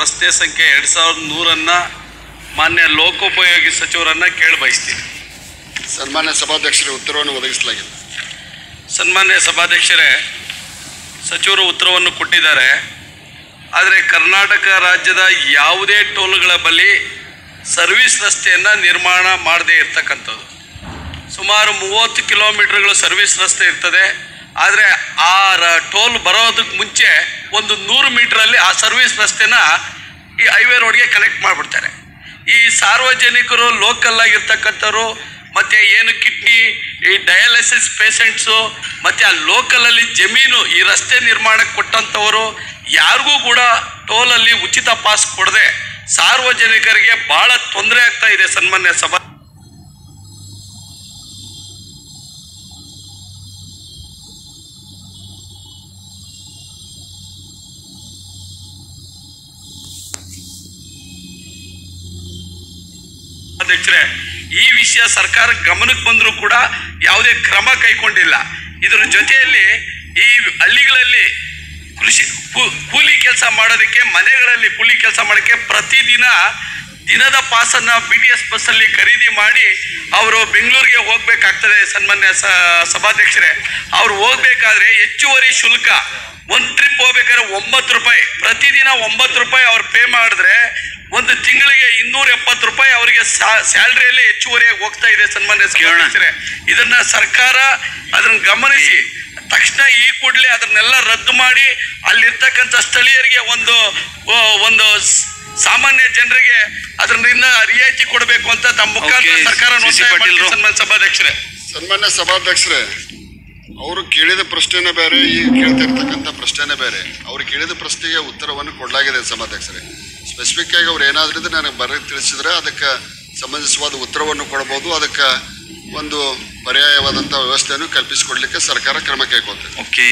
ಪ್ರಶ್ನೆ ಸಂಖ್ಯೆ ಎರಡು ಸಾವಿರದ ನೂರನ್ನು ಮಾನ್ಯ ಲೋಕೋಪಯೋಗಿ ಸಚಿವರನ್ನು ಕೇಳಿ ಬಯಸ್ತೀನಿ ಸನ್ಮಾನ್ಯ ಸಭಾಧ್ಯಕ್ಷರ ಉತ್ತರವನ್ನು ಒದಗಿಸಲಾಗಿದೆ ಸನ್ಮಾನ್ಯ ಸಭಾಧ್ಯಕ್ಷರೇ ಸಚಿವರು ಉತ್ತರವನ್ನು ಕೊಟ್ಟಿದ್ದಾರೆ ಆದರೆ ಕರ್ನಾಟಕ ರಾಜ್ಯದ ಯಾವುದೇ ಟೋಲ್ಗಳ ಬಳಿ ಸರ್ವಿಸ್ ರಸ್ತೆಯನ್ನು ನಿರ್ಮಾಣ ಮಾಡದೇ ಇರ್ತಕ್ಕಂಥದ್ದು ಸುಮಾರು ಮೂವತ್ತು ಕಿಲೋಮೀಟರ್ಗಳು ಸರ್ವಿಸ್ ರಸ್ತೆ ಇರ್ತದೆ ಆದರೆ ಆ ರ- ಟೋಲ್ ಬರೋದಕ್ಕೆ ಮುಂಚೆ ಒಂದು ನೂರು ಮೀಟ್ರಲ್ಲಿ ಆ ಸರ್ವಿಸ್ ರಸ್ತೆನ ಈ ಹೈವೇ ರೋಡ್ಗೆ ಕನೆಕ್ಟ್ ಮಾಡಿಬಿಡ್ತಾರೆ ಈ ಸಾರ್ವಜನಿಕರು ಲೋಕಲ್ ಆಗಿರ್ತಕ್ಕಂಥವ್ರು ಮತ್ತು ಏನು ಕಿಡ್ನಿ ಈ ಡಯಾಲಿಸಿಸ್ ಪೇಷಂಟ್ಸು ಮತ್ತು ಆ ಲೋಕಲಲ್ಲಿ ಜಮೀನು ಈ ರಸ್ತೆ ನಿರ್ಮಾಣಕ್ಕೆ ಕೊಟ್ಟಂಥವರು ಯಾರಿಗೂ ಕೂಡ ಟೋಲಲ್ಲಿ ಉಚಿತ ಪಾಸ್ ಕೊಡದೆ ಸಾರ್ವಜನಿಕರಿಗೆ ಭಾಳ ತೊಂದರೆ ಆಗ್ತಾ ಇದೆ ಸನ್ಮಾನ್ಯ ಸಭಾ ಅಧ್ಯಕ್ಷರೇ ಈ ವಿಷಯ ಸರ್ಕಾರ ಗಮನಕ್ಕೆ ಬಂದರೂ ಕೂಡ ಯಾವುದೇ ಕ್ರಮ ಕೈಗೊಂಡಿಲ್ಲ ಇದರ ಜೊತೆಯಲ್ಲಿ ಈ ಹಳ್ಳಿಗಳಲ್ಲಿ ಕೃಷಿ ಕೂ- ಕೂಲಿ ಕೆಲಸ ಮಾಡೋದಕ್ಕೆ ಮನೆಗಳಲ್ಲಿ ಕೂಲಿ ಕೆಲಸ ಮಾಡೋಕ್ಕೆ ಪ್ರತಿದಿನ ದಿನದ ಪಾಸನ್ನ ಬಿ ಟಿ ಎಸ್ ಬಸ್ಸಲ್ಲಿ ಖರೀದಿ ಮಾಡಿ ಅವರು ಬೆಂಗಳೂರಿಗೆ ಹೋಗ್ಬೇಕಾಗ್ತದೆ ಸನ್ಮಾನ್ಯ ಸ- ಸಭಾಧ್ಯಕ್ಷರೇ ಅವ್ರು ಹೋಗ್ಬೇಕಾದ್ರೆ ಹೆಚ್ಚುವರಿ ಶುಲ್ಕ ಒಂದು ಟ್ರಿಪ್ ಹೋಗ್ಬೇಕಾದ್ರೆ ಒಂಬತ್ತು ರೂಪಾಯಿ ಪ್ರತಿದಿನ ಒಂಬತ್ತು ರೂಪಾಯಿ ಅವ್ರು ಪೇ ಮಾಡಿದ್ರೆ ಒಂದು ತಿಂಗಳಿಗೆ ಇನ್ನೂರ ಎಪ್ಪತ್ತು ರೂಪಾಯಿ ಅವರಿಗೆ ಸ್ಯಾಲ್ರಿಯಲ್ಲಿ ಹೆಚ್ಚುವರಿಯಾಗಿ ಹೋಗ್ತಾ ಇದೆ ಸನ್ಮಾನ್ಯ ಸಭಾಧ್ಯಕ್ಷರೇ ಇದನ್ನ ಸರ್ಕಾರ ಅದನ್ನ ಗಮನಿಸಿ ತಕ್ಷಣ ಈ ಕೂಡಲೇ ಅದನ್ನೆಲ್ಲ ರದ್ದು ಮಾಡಿ ಅಲ್ಲಿರ್ತಕ್ಕಂಥ ಸ್ಥಳೀಯರಿಗೆ ಒಂದು ಆ, ಒಂದು ಸ್- ಸಾಮಾನ್ಯ ಜನರಿಗೆ ಅದರಿಂದ ರಿಯಾಯಿತಿ ಕೊಡಬೇಕು ಅಂತ ತಮ್ಮ ಮುಖಾಂತರ Okay, ಸರ್ಕಾರ ಸಿ. ಸಿ. ಪಾಟೀಲ್ರು. ಸನ್ಮಾನ್ಯ ಸಭಾಧ್ಯಕ್ಷರೇ ಸನ್ಮಾನ್ಯ ಸಭಾಧ್ಯಕ್ಷರೇ ಅವರು ಕೇಳಿದ ಪ್ರಶ್ನೆನೇ ಬೇರೆ ಈಗ ಕೇಳ್ತಾ ಇರ್ತಕ್ಕಂಥ ಪ್ರಶ್ನೆನೇ ಬೇರೆ ಅವ್ರು ಕೇಳಿದ ಪ್ರಶ್ನೆಗೆ ಉತ್ತರವನ್ನು ಕೊಡಲಾಗಿದೆ ಸಭಾಧ್ಯಕ್ಷರೇ ಸ್ಪೆಸಿಫಿಕ್ ಆಗಿ ಅವ್ರು ಏನಾದ್ರೂ ಇದ್ರೆ ನನಗೆ ಬರ ತಿಳಿಸಿದ್ರೆ ಅದಕ್ಕೆ ಸಂಬಂಧಿಸುವಾದ ಉತ್ತರವನ್ನು ಕೊಡಬಹುದು ಅದಕ್ಕೆ ಒಂದು ಪರ್ಯಾಯವಾದಂಥ ವ್ಯವಸ್ಥೆಯನ್ನು ಕಲ್ಪಿಸಿಕೊಡ್ಲಿಕ್ಕೆ ಸರ್ಕಾರ ಕ್ರಮ ಕೈಗೊಳ್ತದೆ ಓಕೆ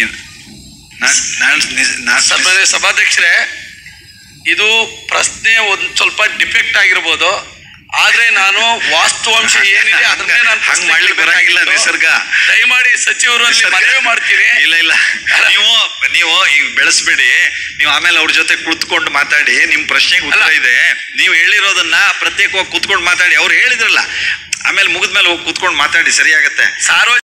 ನಾನು ಸನ್ಮಾನ್ಯ ಸಭಾಧ್ಯಕ್ಷರೇ ಇದು ಪ್ರಶ್ನೆ ಒಂದು ಸ್ವಲ್ಪ ಡಿಫೆಕ್ಟ್ ಆಗಿರ್ಬೋದು ಆದ್ರೆ ನಾನು ವಾಸ್ತವಾಂಶ ಏನಿದೆ ಅದನ್ನೇ ನಾನು ಹಂಗ್ ಪ್ರಶ್ನೆ ಮಾಡ್ಲಿಕ್ಕೆ ಬರಂಗಿಲ್ಲ ಕೇಳ್ಬೇಕಾಗಿತ್ತು. ನಿಸರ್ಗ ದಯಮಾಡಿ ಸಚಿವರು ಅಲ್ಲಿ ಮನವಿ ಮಾಡ್ತೀನಿ ಇಲ್ಲ ಇಲ್ಲ ನೀವು ನೀವು ಈಗ ಬೆಳೆಸ್ಬೇಡಿ ನೀವು ಆಮೇಲೆ ಅವ್ರ ಜೊತೆ ಕುಳಿತುಕೊಂಡು ಮಾತಾಡಿ ನಿಮ್ ಪ್ರಶ್ನೆಗೆ ಉತ್ತರ ಅಲ್ಲ. ಇದೆ ನೀವು ಹೇಳಿರೋದನ್ನ ಪ್ರತ್ಯೇಕವಾಗಿ ಕೂತ್ಕೊಂಡು ಮಾತಾಡಿ ಅವ್ರು ಹೇಳಿದ್ರಲ್ಲ ಆಮೇಲೆ ಮುಗಿದ್ಮೇಲೆ ಹೋಗಿ ಕೂತ್ಕೊಂಡು ಮಾತಾಡಿ ಸರಿಯಾಗತ್ತೆ ಸಾರ್ವಜನಿಕ